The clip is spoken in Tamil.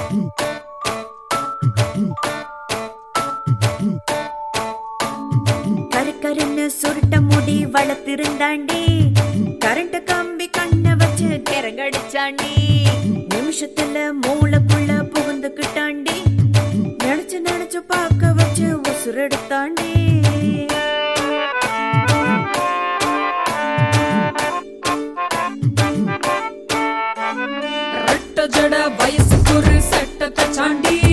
கருக்கருன்னு சுருட்ட முடி வளர்த்திருந்தாண்டி கரண்ட் கம்பி கண்ண வச்சு கிறங்கடிச்சாண்டி நிமிஷத்துல மூளைக்குள்ள புகுந்துக்கிட்டாண்டி நினைச்சு நினைச்சு பார்க்க வச்சு உசுரெடுத்தாண்டி ரெட்ட ஜட வயசுக்கு ஒரு சட்டத்தை சாண்டி